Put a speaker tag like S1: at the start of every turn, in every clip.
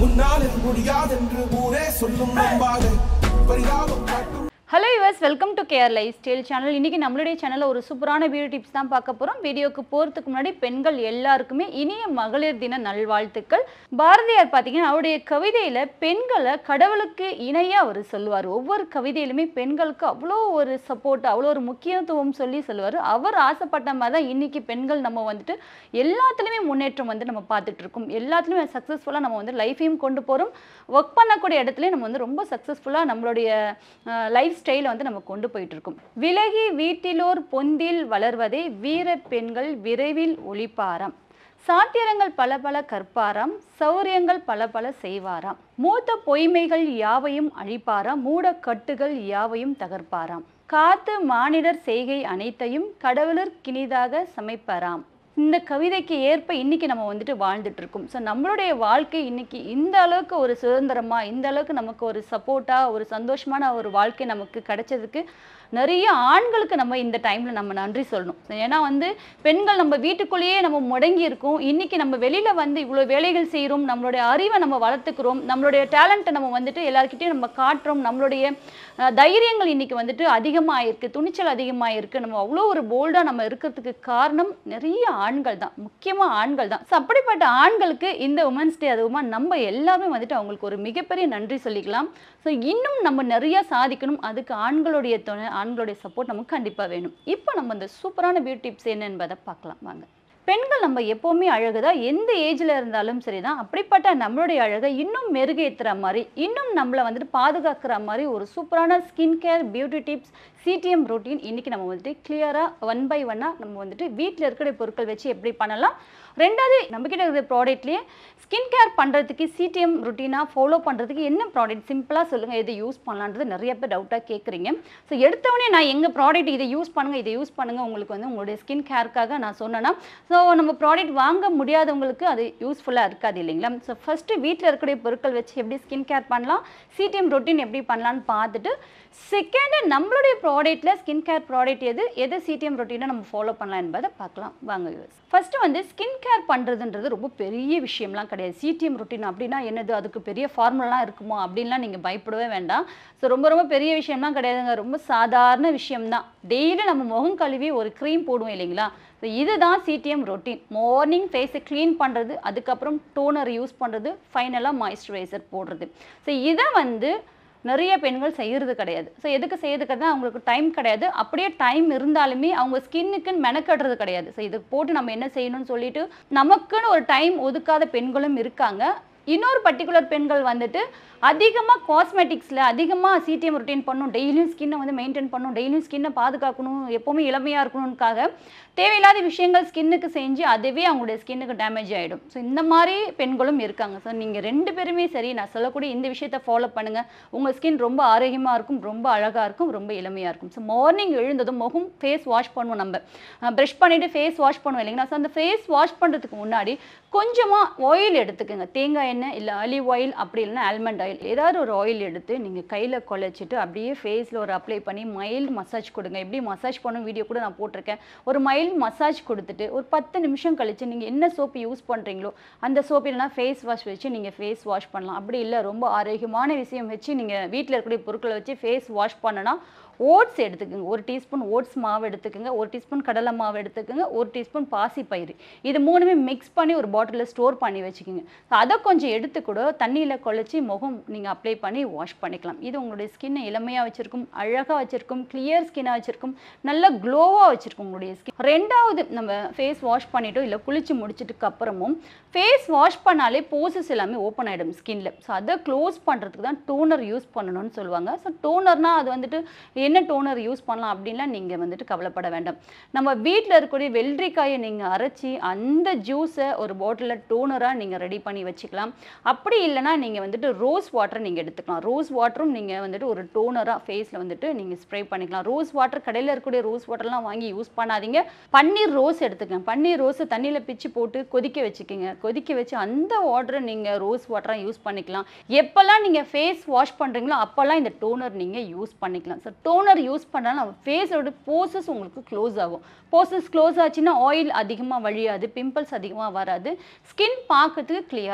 S1: உன்னால் இது முடியாதென்று ஊரே சொல்லும் நம்பாதே பரிதாபம் காட்டும்
S2: hello yours welcome to care life style channel இன்றைக்கி நம்மளுடைய சேனலில் ஒரு சூப்பரான வீடியோ டிப்ஸ் தான் பார்க்க போகிறோம் வீடியோக்கு போகிறதுக்கு முன்னாடி பெண்கள் எல்லாருக்குமே இனிய மகளிர் தின நல்வாழ்த்துக்கள் பாரதியார் பார்த்தீங்கன்னா அவருடைய கவிதையில் பெண்களை கடவுளுக்கு இணையாக அவர் சொல்லுவார் ஒவ்வொரு கவிதையிலுமே பெண்களுக்கு அவ்வளோ ஒரு சப்போர்ட் அவ்வளோ ஒரு முக்கியத்துவம் சொல்லி சொல்லுவார் அவர் ஆசைப்பட்ட மாதிரி தான் இன்றைக்கி பெண்கள் நம்ம வந்துட்டு எல்லாத்துலேயுமே முன்னேற்றம் வந்து நம்ம பார்த்துட்டு இருக்கோம் எல்லாத்துலேயுமே சக்ஸஸ்ஃபுல்லாக நம்ம வந்து லைஃபையும் கொண்டு போகிறோம் ஒர்க் பண்ணக்கூடிய இடத்துலையும் நம்ம வந்து ரொம்ப சக்ஸஸ்ஃபுல்லாக நம்மளுடைய லைஃப் ஸ்டைலை வந்து நம்ம கொண்டு போயிட்டு இருக்கோம் விலகி வீட்டிலோர் பொந்தில் வளர்வதே வீர பெண்கள் விரைவில் ஒளிப்பாராம் சாத்திரங்கள் பல பல கற்பாராம் சௌரியங்கள் பல பல செய்வாராம் மூத்த பொய்மைகள் யாவையும் அழிப்பாராம் மூட கட்டுகள் யாவையும் தகர்ப்பாராம் காத்து மானிடர் செய்கை அனைத்தையும் கடவுளர் கிணிதாக சமைப்பாராம் இந்த கவிதைக்கு ஏற்ப இன்னைக்கு நம்ம வந்துட்டு வாழ்ந்துட்டு இருக்கோம் ஸோ நம்மளுடைய வாழ்க்கை இன்னைக்கு இந்த அளவுக்கு ஒரு சுதந்திரமா இந்த அளவுக்கு நமக்கு ஒரு சப்போர்ட்டா ஒரு சந்தோஷமான ஒரு வாழ்க்கை நமக்கு கிடைச்சதுக்கு நிறைய ஆண்களுக்கு நம்ம இந்த டைம்ல நம்ம நன்றி சொல்லணும் ஏன்னா வந்து பெண்கள் நம்ம வீட்டுக்குள்ளேயே நம்ம முடங்கி இருக்கோம் இன்னைக்கு நம்ம வெளியில வந்து இவ்வளோ வேலைகள் செய்கிறோம் நம்மளுடைய அறிவை நம்ம வளர்த்துக்கிறோம் நம்மளுடைய டேலண்ட்டை நம்ம வந்துட்டு எல்லாருக்கிட்டையும் நம்ம காட்டுறோம் நம்மளுடைய அஹ், தைரியங்கள் இன்னைக்கு வந்துட்டு அதிகமாக இருக்கு துணிச்சல் அதிகமாக இருக்கு நம்ம அவ்வளோ ஒரு போல்டாக நம்ம இருக்கிறதுக்கு காரணம் நிறைய ஆண்கள் தான் முக்கியமாக ஆண்கள் தான் ஸோ அப்படிப்பட்ட ஆண்களுக்கு இந்த உமன்ஸ் டே அதுவுமா நம்ம எல்லாமே வந்துட்டு அவங்களுக்கு ஒரு மிகப்பெரிய நன்றி சொல்லிக்கலாம் ஸோ இன்னும் நம்ம நிறைய சாதிக்கணும் அதுக்கு ஆண்களுடைய துணை ஆண்களுடைய சப்போர்ட் நமக்கு கண்டிப்பாக வேணும் இப்போ நம்ம இந்த சூப்பரான பியூட்டி டிப்ஸ் என்ன என்பதை பார்க்கலாம் வாங்க பெண்கள் நம்ம எப்போவுமே அழகுதான் எந்த ஏஜில் இருந்தாலும் சரிதான் அப்படிப்பட்ட நம்மளுடைய அழகை இன்னும் மெருகேற்றுற மாதிரி இன்னும் நம்மளை வந்துட்டு பாதுகாக்கிற மாதிரி ஒரு சூப்பரான skin care beauty tips CTM routine இன்றைக்கி நம்ம வந்துட்டு கிளியராக ஒன் பை ஒன்னாக நம்ம வந்துட்டு வீட்டில் இருக்கிற பொருட்கள் வச்சு எப்படி பண்ணலாம் ரெண்டாவது நம்மக்கிட்ட இருக்கிற ப்ராடக்ட்லேயே ஸ்கின் கேர் பண்ணுறதுக்கு சிடிஎம் ருட்டீனாக ஃபாலோ பண்ணுறதுக்கு என்ன ப்ராடக்ட் சிம்பிளாக சொல்லுங்கள் எது யூஸ் பண்ணலான்றது நிறைய பேர் டவுட்டாக கேட்குறீங்க ஸோ எடுத்தவொடனே நான் எங்கள் ப்ராடக்ட் இதை யூஸ் பண்ணுங்கள் இதை யூஸ் பண்ணுங்கள் உங்களுக்கு வந்து உங்களுடைய ஸ்கின் கேருக்காக நான் சொன்னேன்னா ஸோ நம்ம ப்ராடக்ட் வாங்க முடியாதவங்களுக்கு அது யூஸ்ஃபுல்லாக இருக்காது இல்லைங்களா ஸோ ஃபஸ்ட்டு வீட்டில் இருக்கக்கூடிய பொருட்கள் வச்சு எப்படி ஸ்கின் கேர் பண்ணலாம் சிடிஎம் ரொட்டீன் எப்படி பண்ணலான்னு பார்த்துட்டு செகண்டு நம்மளுடைய ப்ராடக்ட்டில் ஸ்கின் கேர் ப்ராடக்ட் எது எது சிடிஎம் ரொட்டீனை நம்ம ஃபாலோ பண்ணலாம் என்பதை பார்க்கலாம் வாங்க யூஸ் ஃபஸ்ட்டு வந்து ஸ்கின் கேர் பண்ணுறதுன்றது ரொம்ப பெரிய விஷயம்லாம் கிடையாது சிடிஎம் ரொட்டீன் அப்படின்னா என்னது அதுக்கு பெரிய ஃபார்முலாலாம் இருக்குமா அப்படின்லாம் நீங்கள் பயப்படவே வேண்டாம் ஸோ ரொம்ப ரொம்ப பெரிய விஷயம்லாம் கிடையாதுங்க ரொம்ப சாதாரண விஷயம்தான் டெய்லி நம்ம முகம் கழுவி ஒரு க்ரீம் போடுவோம் இல்லைங்களா ஸோ இதுதான் சிடிஎம் ரொட்டீன் மார்னிங் ஃபேஸை க்ளீன் பண்ணுறது அதுக்கப்புறம் டோனர் யூஸ் பண்ணுறது ஃபைனலாக மாய்ஸ்சரைசர் போடுறது ஸோ இதை வந்து நிறைய பெண்கள் செய்யறது கிடையாது ஸோ எதுக்கு செய்யறது கிடையாது அவங்களுக்கு டைம் கிடையாது அப்படியே டைம் இருந்தாலுமே அவங்க ஸ்கின்னுக்குன்னு மெனக்கட்டுறது கிடையாது ஸோ இதுக்கு போட்டு நம்ம என்ன செய்யணும்னு சொல்லிட்டு நமக்குன்னு ஒரு டைம் ஒதுக்காத பெண்களும் இருக்காங்க இன்னொரு பர்டிகுலர் பெண்கள் வந்துட்டு அதிகமாக காஸ்மெட்டிக்ஸில் அதிகமாக சிடிஎம் ரொட்டீன் பண்ணும் டெய்லியும் ஸ்கின்னை வந்து மெயின்டைன் பண்ணும் டெய்லியும் ஸ்கின்னை பாதுகாக்கணும் எப்போவுமே இளமையாக இருக்கணும்னுக்காக தேவையில்லாத விஷயங்கள் ஸ்கின்னுக்கு செஞ்சு அதுவே அவங்களுடைய ஸ்கின்னுக்கு டேமேஜ் ஆகிடும் ஸோ இந்த மாதிரி பெண்களும் இருக்காங்க ஸோ நீங்கள் ரெண்டு பேருமே சரி நான் சொல்லக்கூடிய இந்த விஷயத்தை ஃபாலோ பண்ணுங்கள் உங்கள் ஸ்கின் ரொம்ப ஆரோக்கியமாக இருக்கும் ரொம்ப அழகாக இருக்கும் ரொம்ப இளமையாக இருக்கும் ஸோ மார்னிங் எழுந்ததும் முகம் ஃபேஸ் வாஷ் பண்ணுவோம் நம்ம ப்ரஷ் பண்ணிவிட்டு ஃபேஸ் வாஷ் பண்ணுவோம் இல்லைங்களா ஸோ அந்த ஃபேஸ் வாஷ் பண்ணுறதுக்கு முன்னாடி கொஞ்சமாக ஆயில் எடுத்துக்கோங்க தேங்காய் எண்ணெய் இல்லை அலிவ் ஆயில் அப்படி இல்லைன்னா ஆல்மண்ட் ஆயில் ஏதாவது ஒரு ஆயில் எடுத்து நீங்கள் கையில் குழைச்சிட்டு அப்படியே ஃபேஸில் ஒரு அப்ளை பண்ணி மைல்டு மசாஜ் கொடுங்க எப்படி மசாஜ் பண்ணும் வீடியோ கூட நான் போட்டிருக்கேன் ஒரு மைல்டு மசாஜ் கொடுத்துட்டு ஒரு பத்து நிமிஷம் கழிச்சு நீங்கள் என்ன சோப்பு யூஸ் பண்ணுறீங்களோ அந்த சோப்பு இல்லைனா ஃபேஸ் வாஷ் வச்சு நீங்கள் ஃபேஸ் வாஷ் பண்ணலாம் அப்படி இல்லை ரொம்ப ஆரோக்கியமான விஷயம் வச்சு நீங்கள் வீட்டில் இருக்கக்கூடிய பொருட்களை வச்சு ஃபேஸ் வாஷ் பண்ணனா ஓட்ஸ் எடுத்துக்கோங்க ஒரு டீஸ்பூன் ஓட்ஸ் மாவு எடுத்துக்கோங்க ஒரு டீஸ்பூன் கடலை மாவு எடுத்துக்கோங்க ஒரு டீஸ்பூன் பாசிப்பயிறு இது மூணுமே மிக்ஸ் பண்ணி ஒரு பாட்டிலில் ஸ்டோர் பண்ணி வச்சுக்கோங்க ஸோ அதை கொஞ்சம் எடுத்து கூட தண்ணியில் குழச்சி முகம் நீங்கள் அப்ளை பண்ணி வாஷ் பண்ணிக்கலாம் இது உங்களுடைய ஸ்கின்னை இளமையாக வச்சுருக்கும் அழகாக வச்சுருக்கும் கிளியர் ஸ்கின்னாக வச்சுருக்கும் நல்ல க்ளோவாக வச்சுருக்கும் உங்களுடைய ஸ்கின் ரெண்டாவது நம்ம ஃபேஸ் வாஷ் பண்ணிட்டோம் இல்லை குளிச்சு முடிச்சிட்டுக்கு அப்புறமும் ஃபேஸ் வாஷ் பண்ணாலே போசஸ் எல்லாமே ஓப்பன் ஆகிடும் ஸ்கின்ல ஸோ அதை க்ளோஸ் பண்ணுறதுக்கு தான் டோனர் யூஸ் பண்ணணும்னு சொல்லுவாங்க ஸோ டோனர்னால் அது வந்துட்டு என்ன டோனர் யூஸ் பண்ணலாம் அப்படின்லாம் நீங்கள் வந்துட்டு கவலைப்பட வேண்டாம் நம்ம வீட்டில் இருக்கக்கூடிய வெள்ளரிக்காயை நீங்கள் அரைச்சி அந்த ஜூஸை ஒரு பாட்டிலில் டோனராக நீங்கள் ரெடி பண்ணி வச்சுக்கலாம் அப்படி இல்லைனா நீங்கள் வந்துட்டு ரோஸ் வாட்டர் நீங்கள் எடுத்துக்கலாம் ரோஸ் வாட்டரும் நீங்கள் வந்துட்டு ஒரு டோனராக ஃபேஸில் வந்துட்டு நீங்கள் ஸ்ப்ரே பண்ணிக்கலாம் ரோஸ் வாட்டர் கடையில் இருக்கக்கூடிய ரோஸ் வாட்டர்லாம் வாங்கி யூஸ் பண்ணாதீங்க பன்னீர் ரோஸ் எடுத்துக்கங்க பன்னீர் ரோஸை தண்ணியில் பிச்சு போட்டு கொதிக்க வச்சுக்கோங்க கொதிக்க வச்சு அந்த வாட்டரை நீங்கள் ரோஸ் வாட்டராக யூஸ் பண்ணிக்கலாம் எப்போல்லாம் நீங்கள் ஃபேஸ் வாஷ் பண்ணுறீங்களோ அப்போல்லாம் இந்த டோனர் நீங்கள் யூஸ் பண்ணிக்கலாம் ஸோ டோனர் யூஸ் பண்ணாலும் நம்ம ஃபேஸோட போசஸ் உங்களுக்கு க்ளோஸ் ஆகும் போசஸ் க்ளோஸ் ஆச்சுன்னா ஆயில் அதிகமாக வழியாது பிம்பிள்ஸ் அதிகமாக வராது ஸ்கின் பார்க்கறதுக்கு கிளியராக இருக்கும் ஸோ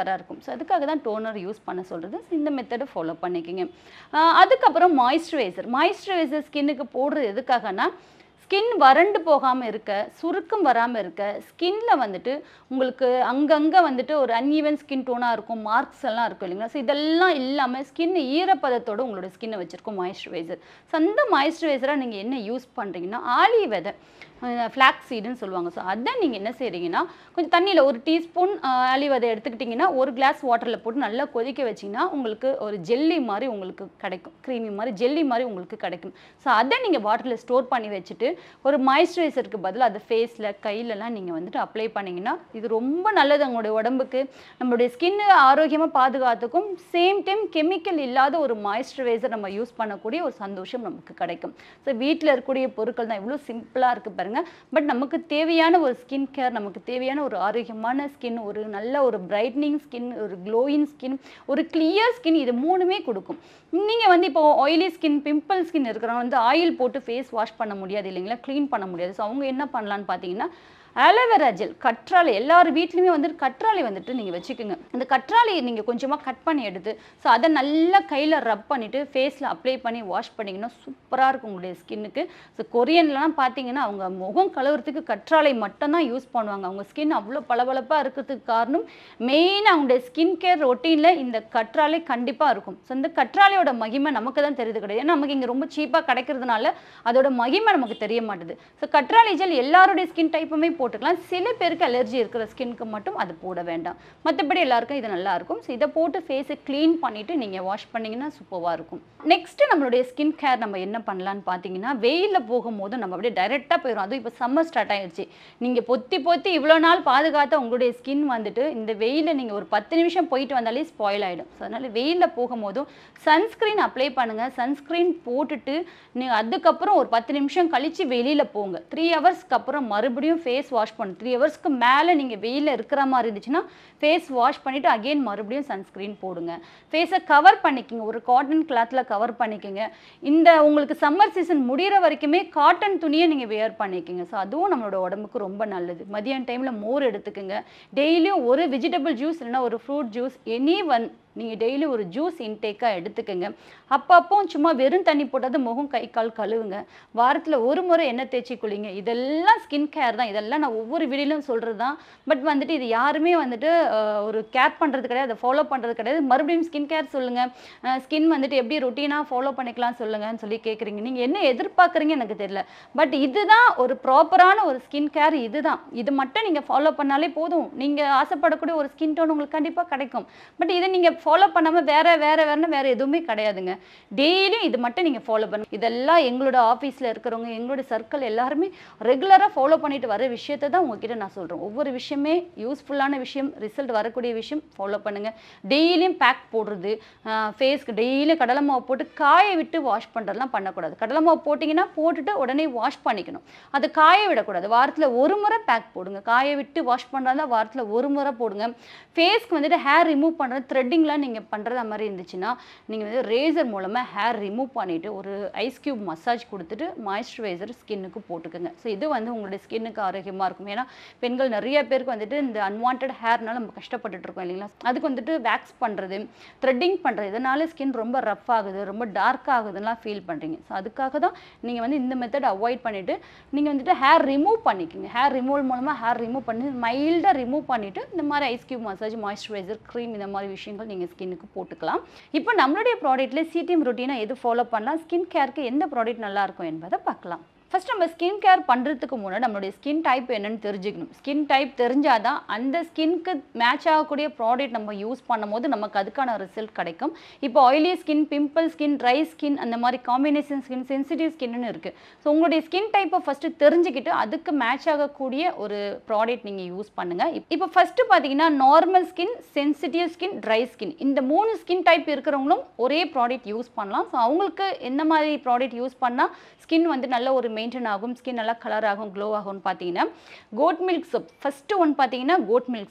S2: ஸோ அதுக்காக தான் டோனர் யூஸ் பண்ண சொல்கிறது இந்த மெத்தடை ஃபாலோ பண்ணிக்கோங்க ஆஹ் அதுக்கப்புறம் மாய்ஸ்சரைசர் மாய்ஸ்சரைசர் ஸ்கின்னுக்கு போடுறது எதுக்காகனா ஸ்கின் வறண்டு போகாமல் இருக்க சுருக்கம் வராமல் இருக்க ஸ்கின்ல வந்துட்டு உங்களுக்கு அங்கங்கே வந்துட்டு ஒரு அன்ஈவன் ஸ்கின் டோனாக இருக்கும் மார்க்ஸ் எல்லாம் இருக்கும் இல்லைங்களா ஸோ இதெல்லாம் இல்லாமல் ஸ்கின் ஈரப்பதத்தோட உங்களோட ஸ்கின்னை வச்சுருக்கும் மாய்ஸ்சரைசர் ஸோ அந்த மாய்ஸ்சரைசராக நீங்கள் என்ன யூஸ் பண்ணுறீங்கன்னா ஆலி விதை ஃப்ளாக் சீடுன்னு சொல்லுவாங்க ஸோ அதை நீங்கள் என்ன செய்கிறீங்கன்னா கொஞ்சம் தண்ணியில் ஒரு டீஸ்பூன் ஆலி விதை எடுத்துக்கிட்டிங்கன்னா ஒரு கிளாஸ் வாட்டரில் போட்டு நல்லா கொதிக்க வச்சிங்கன்னா உங்களுக்கு ஒரு ஜெல்லி மாதிரி உங்களுக்கு கிடைக்கும் க்ரீமி மாதிரி ஜெல்லி மாதிரி உங்களுக்கு கிடைக்கும் ஸோ அதை நீங்கள் வாட்டரில் ஸ்டோர் பண்ணி வச்சுட்டு ஒரு மாய்ஸ்சரைசருக்கு பதிலாக அதை ஃபேஸில் கையிலலாம் நீங்கள் வந்துட்டு அப்ளை பண்ணிங்கன்னா இது ரொம்ப நல்லது உங்களுடைய உடம்புக்கு நம்மளுடைய ஸ்கின் ஆரோக்கியமாக பாதுகாத்துக்கும் சேம் டைம் கெமிக்கல் இல்லாத ஒரு மாய்ஸ்சரைசர் நம்ம யூஸ் பண்ணக்கூடிய ஒரு சந்தோஷம் நமக்கு கிடைக்கும் ஸோ வீட்டில் இருக்கக்கூடிய பொருட்கள் தான் இவ்வளோ சிம்பிளாக இருக்குது பாருங்க பட் நமக்கு தேவையான ஒரு ஸ்கின் கேர் நமக்கு தேவையான ஒரு ஆரோக்கியமான ஸ்கின் ஒரு நல்ல ஒரு பிரைட்னிங் ஸ்கின் ஒரு க்ளோயிங் ஸ்கின் ஒரு கிளியர் ஸ்கின் இது மூணுமே கொடுக்கும் நீங்கள் வந்து இப்போ ஆயிலி ஸ்கின் பிம்பிள் ஸ்கின் இருக்கிறவங்க வந்து ஆயில் போட்டு ஃபேஸ் வாஷ் பண்ண முடியாது இல்லைங்களா க்ளீன் பண்ண முடியாது ஸோ அவங்க என்ன பண்ணலான்னு பார்த்தீங்கன்னா ஆலோவேரா ஜெல் கற்றாழை எல்லார் வீட்லையுமே வந்துட்டு கற்றாழை வந்துட்டு நீங்கள் வச்சுக்கோங்க அந்த கற்றாழையை நீங்கள் கொஞ்சமாக கட் பண்ணி எடுத்து ஸோ அதை நல்லா கையில் ரப் பண்ணிவிட்டு ஃபேஸில் அப்ளை பண்ணி வாஷ் பண்ணிங்கன்னா சூப்பராக இருக்கும் உங்களுடைய ஸ்கின்னுக்கு ஸோ கொரியன்லாம் பார்த்தீங்கன்னா அவங்க முகம் கழுவுறதுக்கு கற்றாழை மட்டும்தான் யூஸ் பண்ணுவாங்க அவங்க ஸ்கின் அவ்வளோ பளபளப்பாக இருக்கிறதுக்கு காரணம் மெயினாக அவங்களுடைய ஸ்கின் கேர் ரொட்டீனில் இந்த கற்றாழை கண்டிப்பாக இருக்கும் ஸோ இந்த கற்றாழையோட மகிமை நமக்கு தான் தெரியுது கிடையாது ஏன்னா நமக்கு இங்கே ரொம்ப சீப்பாக கிடைக்கிறதுனால அதோட மகிமை நமக்கு தெரிய மாட்டுது ஸோ கற்றாழை ஜெல் எல்லாருடைய ஸ்கின் டைப்புமே போட்டுக்கலாம் சில பேருக்கு அலர்ஜி இருக்கிற ஸ்கின்க்கு மட்டும் அது போட வேண்டாம் மற்றபடி எல்லாருக்கும் இது நல்லா இருக்கும் ஸோ இதை போட்டு ஃபேஸை க்ளீன் பண்ணிவிட்டு நீங்கள் வாஷ் பண்ணிங்கன்னா சூப்பராக இருக்கும் நெக்ஸ்ட் நம்மளுடைய ஸ்கின் கேர் நம்ம என்ன பண்ணலான்னு பார்த்தீங்கன்னா வெயிலில் போகும்போது நம்ம அப்படியே டைரெக்டாக போயிடும் அதுவும் இப்போ சம்மர் ஸ்டார்ட் ஆயிடுச்சு நீங்கள் பொத்தி பொத்தி இவ்வளோ நாள் பாதுகாத்த உங்களுடைய ஸ்கின் வந்துட்டு இந்த வெயிலில் நீங்கள் ஒரு பத்து நிமிஷம் போயிட்டு வந்தாலே ஸ்பாயில் ஆகிடும் ஸோ அதனால் வெயிலில் போகும்போதும் சன்ஸ்க்ரீன் அப்ளை பண்ணுங்கள் சன்ஸ்க்ரீன் போட்டுட்டு நீங்கள் அதுக்கப்புறம் ஒரு பத்து நிமிஷம் கழித்து வெளியில் போங்க த்ரீ ஹவர்ஸ்க்கு அப்புறம் மறுபடியும் ஃபேஸ் வாஷ் பண்ணணும் த்ரீ ஹவர்ஸ்க்கு மேலே நீங்கள் வெயிலில் இருக்கிற மாதிரி இருந்துச்சுன்னா ஃபேஸ் வாஷ் பண்ணிவிட்டு அகெயின் மறுபடியும் சன்ஸ்க்ரீன் போடுங்க ஃபேஸை கவர் பண்ணிக்கோங்க ஒரு காட்டன் கிளாத்தில் கவர் பண்ணிக்கோங்க இந்த உங்களுக்கு சம்மர் சீசன் முடிகிற வரைக்குமே காட்டன் துணியை நீங்கள் வேர் பண்ணிக்கோங்க ஸோ அதுவும் நம்மளோட உடம்புக்கு ரொம்ப நல்லது மதியான டைமில் மோர் எடுத்துக்கோங்க டெய்லியும் ஒரு வெஜிடபிள் ஜூஸ் இல்லைன்னா ஒரு ஃப்ரூட் ஜூஸ் எனி ஒன் நீங்கள் டெய்லி ஒரு ஜூஸ் இன்டேக்காக எடுத்துக்கோங்க அப்பப்போ சும்மா வெறும் தண்ணி போட்டாது முகம் கை கால் கழுவுங்க வாரத்தில் ஒரு முறை எண்ணெய் தேய்ச்சி குளிங்க இதெல்லாம் ஸ்கின் கேர் தான் இதெல்லாம் நான் ஒவ்வொரு வீடியோலையும் சொல்கிறது தான் பட் வந்துட்டு இது யாருமே வந்துட்டு அஹ், ஒரு கேர் பண்ணுறது கிடையாது அதை ஃபாலோ பண்ணுறது கிடையாது மறுபடியும் ஸ்கின் கேர் சொல்லுங்கள் ஸ்கின் வந்துட்டு எப்படி ரொட்டீனாக ஃபாலோ பண்ணிக்கலாம் சொல்லுங்கன்னு சொல்லி கேட்குறீங்க நீங்கள் என்ன எதிர்பார்க்குறீங்க எனக்கு தெரியல பட் இதுதான் ஒரு ப்ராப்பரான ஒரு ஸ்கின் கேர் இதுதான் இது மட்டும் நீங்கள் ஃபாலோ பண்ணாலே போதும் நீங்கள் ஆசைப்படக்கூடிய ஒரு ஸ்கின் டோன் உங்களுக்கு கண்டிப்பாக கிடைக்கும் பட் இதை நீங்கள் ஃபாலோ பண்ணாமல் வேற வேற வேறன்னு வேற எதுவுமே கிடையாதுங்க டெய்லியும் இது மட்டும் நீங்கள் ஃபாலோ பண்ணுங்க இதெல்லாம் எங்களோட ஆஃபீஸில் இருக்கிறவங்க எங்களோட சர்க்கிள் எல்லாருமே ரெகுலராக ஃபாலோ பண்ணிட்டு வர விஷயத்தை தான் உங்ககிட்ட நான் சொல்கிறேன் ஒவ்வொரு விஷயமே யூஸ்ஃபுல்லான விஷயம் ரிசல்ட் வரக்கூடிய விஷயம் ஃபாலோ பண்ணுங்க டெய்லியும் பேக் போடுறது ஃபேஸ்க்கு டெய்லியும் கடலை மாவு போட்டு காய விட்டு வாஷ் பண்ணுறதுலாம் பண்ணக்கூடாது கடலை மாவு போட்டிங்கன்னா போட்டுட்டு உடனே வாஷ் பண்ணிக்கணும் அது காய விடக்கூடாது வாரத்தில் ஒரு முறை பேக் போடுங்க காய விட்டு வாஷ் பண்ணுறதா வாரத்தில் ஒரு முறை போடுங்க ஃபேஸ்க்கு வந்துட்டு ஹேர் ரிமூவ் பண்ணுறது த்ரெட்டிங்லாம் நீங்கள் பண்ணுறது மாதிரி இருந்துச்சுன்னா நீங்கள் வந்து ரேசர் மூலமாக ஹேர் ரிமூவ் பண்ணிவிட்டு ஒரு ஐஸ் கியூப் மசாஜ் கொடுத்துட்டு மாய்ஸ்சரைசர் ஸ்கின்னுக்கு போட்டுக்கோங்க ஸோ இது வந்து உங்களுடைய ஸ்கின்னுக்கு ஆரோக்கியமாக இருக்கும் ஏன்னா பெண்கள் நிறைய பேருக்கு வந்துட்டு இந்த அன்வான்ட் ஹேர்னால நம்ம கஷ்டப்பட்டுட்டு இருக்கோம் இல்லைங்களா அதுக்கு வந்துட்டு வேக்ஸ் பண்ணுறது த்ரெட்டிங் பண்ணுறது இதனால ஸ்கின் ரொம்ப ரஃப் ஆகுது ரொம்ப டார்க் ஆகுதுலாம் ஃபீல் பண்ணுறீங்க ஸோ அதுக்காக தான் நீங்கள் வந்து இந்த மெத்தட் அவாய்ட் பண்ணிவிட்டு நீங்கள் வந்துட்டு ஹேர் ரிமூவ் பண்ணிக்கோங்க ஹேர் ரிமூவல் மூலமாக ஹேர் ரிமூவ் பண்ணி மைல்டாக ரிமூவ் பண்ணிவிட்டு இந்த மாதிரி ice cube massage moisturiser cream இந்த மாதிரி விஷயங்கள் நீங்கள் ஸ்கின்னுக்கு போட்டுக்கலாம் இப்போ நம்மளுடைய ப்ராடக்ட்ல சிடிஎம் ரொட்டீனாக எது ஃபாலோ பண்ணலாம் ஸ்கின் கேருக்கு எந்த ப்ராடக்ட் நல்லா இருக்கும் என்பதை பார்க்கலாம் ஃபர்ஸ்ட் நம்ம ஸ்கின் கேர் பண்ணுறதுக்கு முன்னாடி நம்மளுடைய ஸ்கின் டைப் என்னன்னு தெரிஞ்சுக்கணும் ஸ்கின் டைப் தெரிஞ்சாதான் அந்த ஸ்கின்க்கு மேட்ச் ஆகக்கூடிய ப்ராடக்ட் நம்ம யூஸ் பண்ணும்போது நமக்கு அதுக்கான ரிசல்ட் கிடைக்கும் இப்போ oily skin pimple skin dry skin அந்த மாதிரி காம்பினேஷன் ஸ்கின் சென்சிட்டிவ் ஸ்கின்னு இருக்குது ஸோ உங்களுடைய ஸ்கின் டைப்பை ஃபஸ்ட்டு தெரிஞ்சுக்கிட்டு அதுக்கு மேட்ச் ஆகக்கூடிய ஒரு ப்ராடக்ட் நீங்கள் யூஸ் பண்ணுங்கள் இப்போ ஃபஸ்ட்டு பார்த்தீங்கன்னா normal skin sensitive skin dry skin இந்த மூணு ஸ்கின் டைப் இருக்கிறவங்களும் ஒரே ப்ராடக்ட் யூஸ் பண்ணலாம் ஸோ அவங்களுக்கு என்ன மாதிரி ப்ராடக்ட் யூஸ் பண்ணால் ஸ்கின் வந்து நல்ல ஒரு மெயின்டைன் ஆகும் ஸ்கின் நல்லா கலர் ஆகும் க்ளோ ஆகும்னு பார்த்தீங்கன்னா goat milk soap first one பார்த்தீங்கன்னா goat milk soap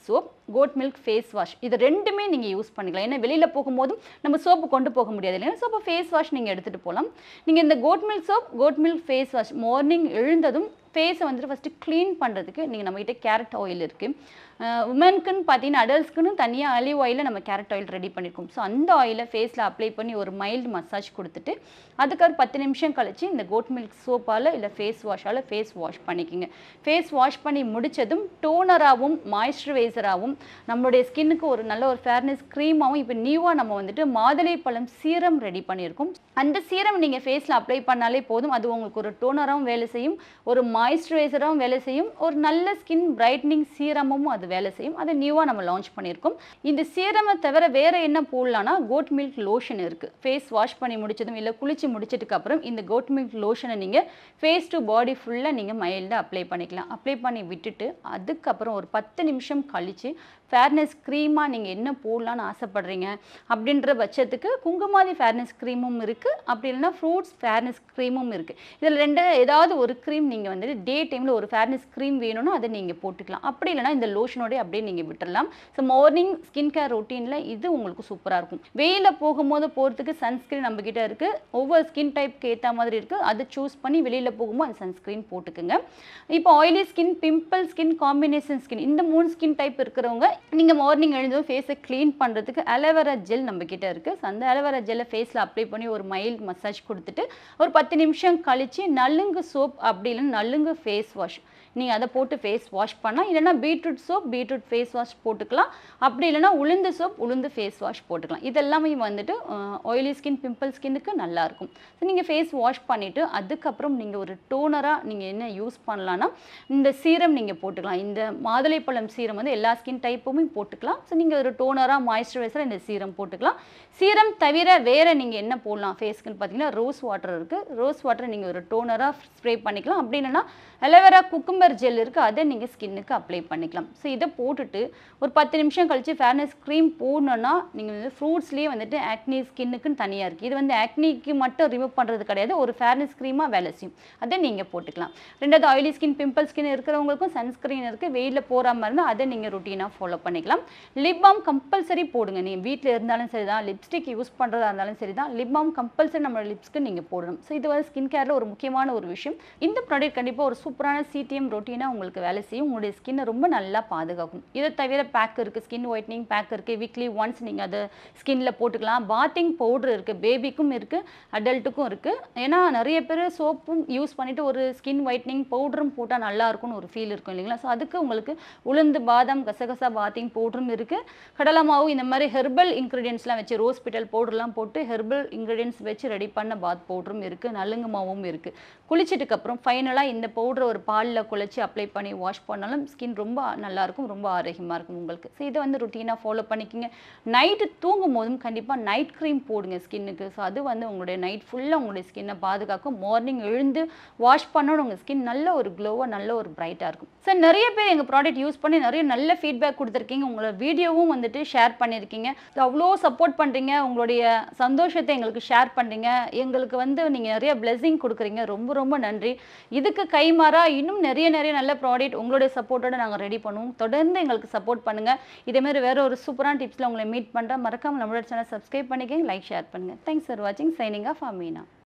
S2: goat milk face wash இது ரெண்டுமே நீங்கள் யூஸ் பண்ணிக்கலாம் ஏன்னா வெளியில் போகும்போதும் நம்ம சோப்பு கொண்டு போக முடியாது இல்லையா சோப்பு ஃபேஸ் வாஷ் நீங்கள் எடுத்துகிட்டு போகலாம் நீங்கள் இந்த goat milk soap goat milk face wash morning எழுந்ததும் ஃபேஸை வந்துட்டு ஃபஸ்ட்டு க்ளீன் பண்ணுறதுக்கு நீங்கள் நம்மகிட்ட கேரட் ஆயில் இருக்குது உமனுக்குன்னு பார்த்தீங்கன்னா அடல்ட்ஸ்க்குன்னு தனியாக அலிவ் ஆயிலில் நம்ம கேரட் ஆயில் ரெடி பண்ணியிருக்கோம் ஸோ அந்த ஆயிலை ஃபேஸில் அப்ளை பண்ணி ஒரு மைல்டு மசாஜ் கொடுத்துட்டு அதுக்கு ஒரு பத்து நிமிஷம் கழிச்சு இந்த கோட் மில்க் சோப்பால் இல்லை ஃபேஸ் வாஷால் ஃபேஸ் வாஷ் பண்ணிக்கோங்க ஃபேஸ் வாஷ் பண்ணி முடித்ததும் டோனராகவும் மாய்ஸ்சரைசராகவும் நம்மளுடைய ஸ்கின்னுக்கு ஒரு நல்ல ஒரு ஃபேர்னஸ் க்ரீமாகவும் இப்போ நியூவாக நம்ம வந்துட்டு மாதுளை பழம் சீரம் ரெடி பண்ணியிருக்கோம் அந்த சீரம் நீங்கள் ஃபேஸில் அப்ளை பண்ணாலே போதும் அது உங்களுக்கு ஒரு டோனராகவும் வேலை செய்யும் ஒரு மாய்ஸ்சரைசராகவும் வேலை செய்யும் ஒரு நல்ல ஸ்கின் பிரைட்னிங் சீரமும் அது வேலை செய்யும் அதை நியூவாக நம்ம லான்ச் பண்ணியிருக்கோம் இந்த சீரமை தவிர வேறு என்ன போடலான்னா கோட் மில்க் லோஷன் இருக்குது ஃபேஸ் வாஷ் பண்ணி முடிச்சதும் இல்லை குளிச்சு முடிச்சதுக்கு அப்புறம் இந்த கோட் மில்க் லோஷனை நீங்கள் ஃபேஸ் டு பாடி ஃபுல்லாக நீங்கள் மைல்டாக அப்ளை பண்ணிக்கலாம் அப்ளை பண்ணி விட்டுட்டு அதுக்கப்புறம் ஒரு பத்து நிமிஷம் கழித்து ஃபேர்னஸ் க்ரீமாக நீங்கள் என்ன போடலான்னு ஆசைப்படுறீங்க அப்படின்ற பட்சத்துக்கு குங்குமாதி ஃபேர்னஸ் க்ரீமும் இருக்குது அப்படி இல்லைன்னா ஃப்ரூட்ஸ் ஃபேர்னஸ் க்ரீமும் இருக்குது இதில் ரெண்டு ஏதாவது ஒரு க்ரீம் நீங்கள் வந்துட்டு டே டைமில் ஒரு ஃபேர்னஸ் க்ரீம் வேணும்னா அதை நீங்கள் போட்டுக்கலாம் அப்படி இல்லைன்னா இந்த லோஷனோடய அப்படியே நீங்கள் விட்டுடலாம் ஸோ மார்னிங் ஸ்கின் கேர் ரொட்டீனில் இது உங்களுக்கு சூப்பராக இருக்கும் வெயிலில் போகும்போது போகிறதுக்கு சன்ஸ்க்ரீன் நம்மக்கிட்ட இருக்குது ஒவ்வொரு ஸ்கின் டைப்க்கு ஏற்ற மாதிரி இருக்குது அதை சூஸ் பண்ணி வெளியில் போகும்போது அந்த சன்ஸ்க்ரீன் போட்டுக்குங்க இப்போ oily skin pimple skin combination skin இந்த மூணு ஸ்கின் டைப் இருக்கிறவங்க நீங்கள் மார்னிங் எழுந்ததும் ஃபேஸை க்ளீன் பண்ணுறதுக்கு அலோவேரா ஜெல் நம்மக்கிட்ட இருக்குது ஸோ அந்த அலோவேரா ஜெல்லை ஃபேஸில் அப்ளை பண்ணி ஒரு மைல்ட் மசாஜ் கொடுத்துட்டு ஒரு பத்து நிமிஷம் கழித்து நலுங்கு சோப் அப்படி இல்லைன்னா நலுங்கு ஃபேஸ் வாஷ் நீங்கள் அதை போட்டு ஃபேஸ் வாஷ் பண்ணலாம் இல்லைன்னா beetroot soap beetroot face wash போட்டுக்கலாம் அப்படி இல்லைன்னா உளுந்து சோப் உளுந்து ஃபேஸ் வாஷ் போட்டுக்கலாம் இதெல்லாமே வந்துட்டு ஆயிலி ஸ்கின் பிம்பிள் ஸ்கின்னுக்கு நல்லாயிருக்கும் ஸோ நீங்கள் ஃபேஸ் வாஷ் பண்ணிவிட்டு அதுக்கப்புறம் நீங்கள் ஒரு டோனராக நீங்கள் என்ன யூஸ் பண்ணலான்னா இந்த சீரம் நீங்கள் போட்டுக்கலாம் இந்த மாதுளைப்பழம் சீரம் வந்து எல்லா ஸ்கின் டைப்புமே போட்டுக்கலாம் ஸோ நீங்கள் ஒரு டோனராக மாய்ஸ்சரைசராக இந்த சீரம் போட்டுக்கலாம் சீரம் தவிர வேறு நீங்கள் என்ன போடலாம் ஃபேஸ்க்குன்னு பார்த்தீங்கன்னா ரோஸ் வாட்டர் இருக்குது ரோஸ் வாட்டரை நீங்கள் ஒரு டோனராக ஸ்ப்ரே பண்ணிக்கலாம் அப்படி இல்லைன்னா அலோவேரா குக்கும்பர் ஜெல் இருக்குது அதை நீங்கள் ஸ்கின்னுக்கு அப்ளை பண்ணிக்கலாம் ஸோ இதை போட்டுட்டு ஒரு பத்து நிமிஷம் கழித்து ஃபேர்னஸ் க்ரீம் போடணுன்னா நீங்கள் வந்து ஃப்ரூட்ஸ்லேயே வந்துட்டு ஆக்னி ஸ்கின்னுக்குன்னு தனியாக இருக்குது இது வந்து ஆக்னிக்கு மட்டும் ரிமூவ் பண்ணுறது கிடையாது ஒரு ஃபேர்னஸ் க்ரீமாக வேலை செய்யும் அதை நீங்கள் போட்டுக்கலாம் ரெண்டாவது ஆயிலி ஸ்கின் பிம்பிள் ஸ்கின் இருக்கிறவங்களுக்கும் சன்ஸ்க்ரீன் இருக்குது வெயிலில் போகிற மாதிரி இருந்தால் அதை நீங்கள் ருட்டீனாக ஃபாலோ பண்ணிக்கலாம் லிப் பாம் கம்பல்சரி போடுங்க நீங்கள் வீட்டில் இருந்தாலும் சரி தான் லிப்ஸ்டிக் யூஸ் பண்ணுறதா இருந்தாலும் சரி தான் லிப் பாம் கம்பல்சரி நம்ம லிப்ஸ்க்கு நீங்கள் போடணும் ஸோ இது வந்து ஸ்கின் கேரில் ஒரு முக்கியமான ஒரு விஷயம் இந்த ப்ராடக்ட் கண்டிப்பாக ஒரு சூப்பரான சிடிஎம் ரொட்டீனாக உங்களுக்கு வேலை செய்யும் உங்களுடைய ஸ்கின்னை ரொம்ப நல்லா பாதுகாக்கும் இதை தவிர பேக் இருக்குது ஸ்கின் ஒயிட்னிங் பேக் இருக்குது வீக்லி ஒன்ஸ் நீங்கள் அதை ஸ்கின்ல போட்டுக்கலாம் பாத்திங் பவுடர் இருக்குது பேபிக்கும் இருக்குது அடல்ட்டுக்கும் இருக்குது ஏன்னா நிறைய பேர் சோப்பும் யூஸ் பண்ணிவிட்டு ஒரு ஸ்கின் ஒயிட்னிங் பவுடரும் போட்டால் நல்லா இருக்கும்னு ஒரு ஃபீல் இருக்கும் இல்லைங்களா ஸோ அதுக்கு உங்களுக்கு உளுந்து பாதாம் கசகசா பாத்திங் பவுடரும் இருக்குது கடலை மாவு இந்த மாதிரி ஹெர்பல் இன்க்ரீடியன்ஸ்லாம் வச்சு ரோஸ் பிட்டல் பவுடர்லாம் போட்டு ஹெர்பல் இன்க்ரீடியன்ஸ் வச்சு ரெடி பண்ண பாத் பவுடரும் இருக்குது நலுங்கு மாவும் இருக்குது குளிச்சிட்டுக்கு அப்புறம் ஃபைனலாக இந்த பவுடரை ஒரு பாலில் குழச்சி அப்ளை பண்ணி வாஷ் பண்ணாலும் ஸ்கின் ரொம்ப நல்லாயிருக்கும் ரொம்ப ஆரோக்கியமாக இருக்கும் உங்களுக்கு ஸோ இதை வந்து ருட்டீனாக ஃபாலோ பண்ணிக்கோங்க நைட்டு தூங்கும் போதும் கண்டிப்பாக நைட் க்ரீம் போடுங்க ஸ்கின்னுக்கு ஸோ அது வந்து உங்களுடைய நைட் ஃபுல்லாக உங்களுடைய ஸ்கின்னை பாதுகாக்கும் மார்னிங் எழுந்து வாஷ் பண்ணோட உங்கள் ஸ்கின் நல்ல ஒரு க்ளோவாக நல்ல ஒரு பிரைட்டாக இருக்கும் சார் நிறைய பேர் எங்கள் ப்ராடக்ட் யூஸ் பண்ணி நிறைய நல்ல ஃபீட்பேக் கொடுத்துருக்கீங்க உங்களோட வீடியோவும் வந்துட்டு ஷேர் பண்ணியிருக்கீங்க So, அவ்வளோ சப்போர்ட் பண்ணுறீங்க உங்களுடைய சந்தோஷத்தை எங்களுக்கு ஷேர் பண்ணுறீங்க எங்களுக்கு வந்து நீங்கள் நிறைய பிளெஸிங் கொடுக்குறீங்க ரொம்ப ரொம்ப நன்றி இதுக்கு கைமாறா இன்னும் நிறைய நிறைய நல்ல ப்ராடக்ட் உங்களுடைய சப்போர்ட்டோட நாங்கள் ரெடி பண்ணுவோம் தொடர்ந்து எங்களுக்கு சப்போர்ட் பண்ணுங்கள் இதேமாதிரி வேற ஒரு சூப்பரான டிப்ஸில் உங்களை மீட் பண்ணுறேன் மறக்காமல் நம்மளோட சேனல் சப்ஸ்கிரைப் பண்ணிக்கங்க லைக் ஷேர் பண்ணுங்கள் தேங்க்ஸ் ஃபார் வாட்சிங் சைனிங் ஆஃப் அமீனா